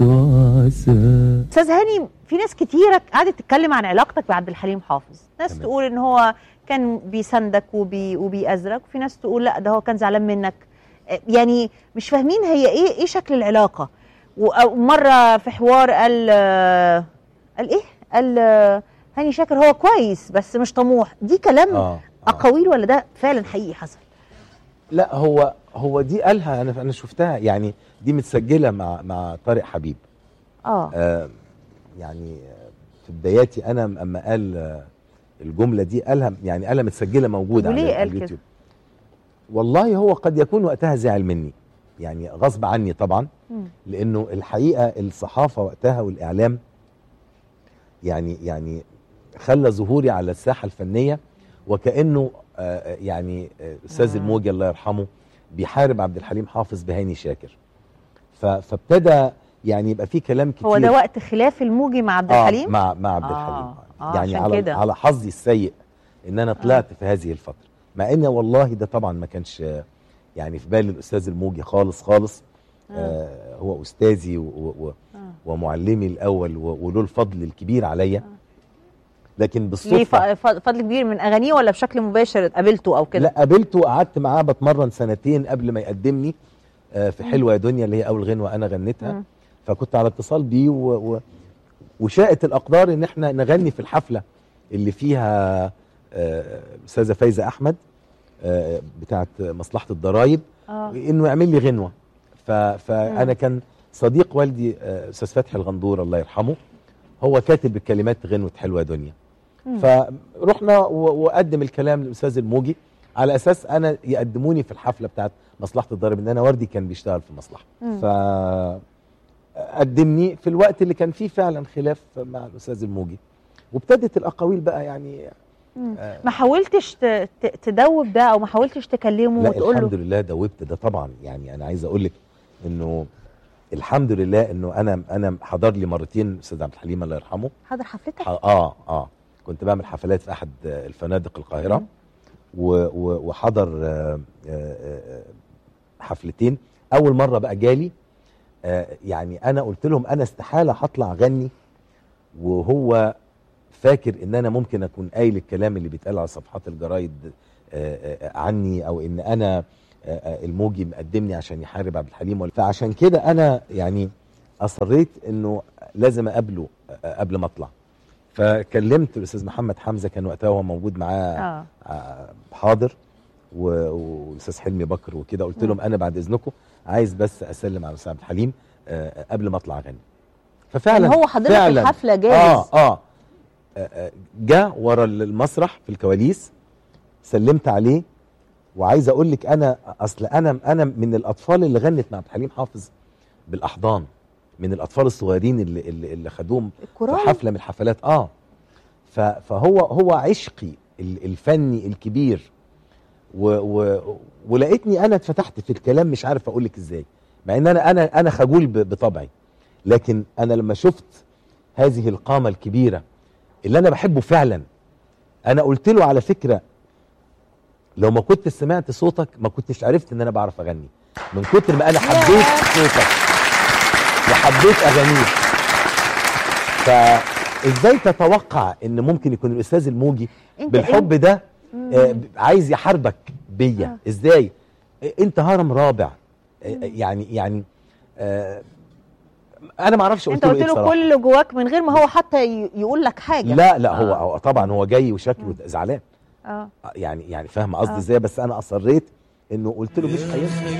تعسى استاذ هاني في ناس كتيره قعدت تتكلم عن علاقتك بعبد الحليم حافظ ناس تمام. تقول ان هو كان بيساندك وبي وبيأزرك وفي ناس تقول لا ده هو كان زعلان منك آه، يعني مش فاهمين هي ايه ايه شكل العلاقه ومره في حوار قال آه، قال ايه قال آه، هاني شاكر هو كويس بس مش طموح دي كلام اه, آه. اقاويل ولا ده فعلا حقيقي حصل لا هو هو دي قالها انا انا شفتها يعني دي متسجله مع مع طارق حبيب اه آه يعني آه، في بداياتي انا اما قال آه، الجمله دي قالها يعني قالها متسجله موجوده وليه على قال كده؟ اليوتيوب والله هو قد يكون وقتها زعل مني يعني غصب عني طبعا مم. لانه الحقيقه الصحافه وقتها والاعلام يعني يعني خلى ظهوري على الساحه الفنيه وكانه آه، آه، يعني آه، استاذ آه. الموجي الله يرحمه بيحارب عبد الحليم حافظ بهاني شاكر ف- فابتدى يعني يبقى في كلام كتير هو ده وقت خلاف الموجي مع عبد آه الحليم مع مع عبد آه، الحليم آه، يعني عشان على كده. على حظي السيء ان انا طلعت في هذه الفتره مع ان والله ده طبعا ما كانش آه، يعني في بالي الاستاذ الموجي خالص خالص آه هو استاذي و و و آه. ومعلمي الاول و- وله الفضل الكبير عليا لكن ليه بالصدفه ف- ف- فضل كبير من اغانيه ولا بشكل مباشر قابلته او كده لا قابلته وقعدت معاه بتمرن سنتين قبل ما يقدمني آه، في حلوه يا دنيا اللي هي اول غنوه انا غنيتها مم. فكنت على اتصال بيه و... و... وشاءت الاقدار ان احنا نغني في الحفله اللي فيها آه، استاذه فايزه احمد آه، بتاعه مصلحه الضرايب اه انه يعمل لي غنوه ف... فانا مم. كان صديق والدي آه، استاذ فتحي الغندور الله يرحمه هو كاتب الكلمات غنوه حلوه يا دنيا مم. فرحنا و- وقدم الكلام للاستاذ الموجي على اساس انا يقدموني في الحفله بتاعت مصلحه الضرب ان انا وردي كان بيشتغل في المصلحه مم. ف قدمني في الوقت اللي كان فيه فعلا خلاف مع الاستاذ الموجي وابتدت الاقاويل بقى يعني مم. آه ما حاولتش ت- ت- تدوب ده او ما حاولتش تكلمه لا وتقول الحمد له لله دوبت ده طبعا يعني انا عايز اقول لك انه الحمد لله انه انا انا حضر لي مرتين استاذ عبد الحليم الله يرحمه حاضر حفلتك ح- اه اه كنت بعمل حفلات في احد آه، الفنادق القاهره مم. و و وحضر آه، آه، آه، حفلتين اول مره بقى جالي آه، يعني انا قلت لهم انا استحاله هطلع اغني وهو فاكر ان انا ممكن اكون قايل الكلام اللي بيتقال على صفحات الجرايد آه، آه، عني او ان انا آه، آه، الموجي مقدمني عشان يحارب عبد الحليم ولا- فعشان كده انا يعني اصريت انه لازم اقابله آه، قبل ما اطلع فكلمت الاستاذ محمد حمزه كان وقتها هو موجود معاه اه آه، حاضر و- والاستاذ حلمي بكر وكده قلت لهم انا بعد اذنكم عايز بس اسلم على الاستاذ عبد الحليم آه، قبل ما اطلع اغني ففعلا يعني هو حضرتك فعلا الحفله اه جاهز اه آه، آه، جه ورا المسرح في الكواليس سلمت عليه وعايز اقول لك انا اصل انا انا من الاطفال اللي غنت مع عبد الحليم حافظ بالاحضان من الاطفال الصغيرين اللي اللي, اللي خدوهم في الكورال حفله من الحفلات اه ف- فهو هو عشقي ال- الفني الكبير و و ولقيتني انا اتفتحت في الكلام مش عارف اقول لك ازاي مع ان انا انا انا خجول ب- بطبعي لكن انا لما شفت هذه القامه الكبيره اللي انا بحبه فعلا انا قلت له على فكره لو ما كنت سمعت صوتك ما كنتش عرفت ان انا بعرف اغني من كتر ما انا حبيت صوتك وحبيت اغانيك فازاي تتوقع ان ممكن يكون الاستاذ الموجي انت بالحب ده مم. آه، عايز يحاربك بيا آه. ازاي آه، انت هرم رابع آه، يعني يعني آه، انا ما اعرفش انت قلت له قلت ايه له بصراحه كل اللي جواك من غير ما هو حتى ي- يقول لك حاجه لا لا هو آه. هو طبعا هو جاي وشكله زعلان اه يعني يعني فاهم قصدي آه. ازاي بس انا اصريت انه قلت له مش هينفع